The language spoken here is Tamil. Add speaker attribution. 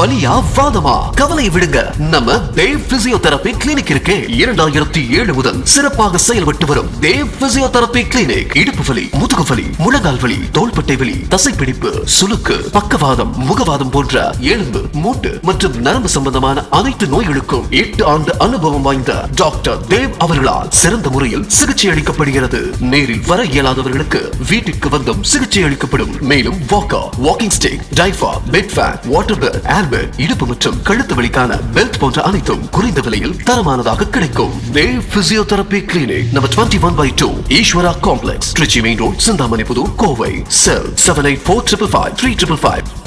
Speaker 1: வலியா வாதமா கவலை விடுங்க நம்ம தேவ் பிசியோதெரபி கிளினிக் இருக்கே இரண்டாயிரத்தி ஏழு முதல் சிறப்பாக செயல்பட்டு வரும் தேவ் பிசியோதெரபி கிளினிக் இடுப்பு வலி முதுகு வலி முழங்கால் வலி தோள்பட்டை வலி தசைப்பிடிப்பு சுளுக்கு பக்கவாதம் முகவாதம் போன்ற எலும்பு மூட்டு மற்றும் நரம்பு சம்பந்தமான அனைத்து நோய்களுக்கும் எட்டு ஆண்டு அனுபவம் வாய்ந்த டாக்டர் தேவ் அவர்களால் சிறந்த முறையில் சிகிச்சை அளிக்கப்படுகிறது நேரில் வர இயலாதவர்களுக்கு வீட்டிற்கு வந்தும் சிகிச்சை அளிக்கப்படும் மேலும் வாக்கர் வாக்கிங் ஸ்டிக் டைஃபா bed pan water bed airbed இடுப்பு மற்றும் கழுத்து வலிக்கான பெல்ட் போன்ற அனைத்தும் குறைந்த விலையில் தரமானதாக கிடைக்கும் Dev physiotherapy clinic number twenty one by two Eswara complex Trichy main road Chintamani Puthur Kovai cell seven eight four triple five three triple five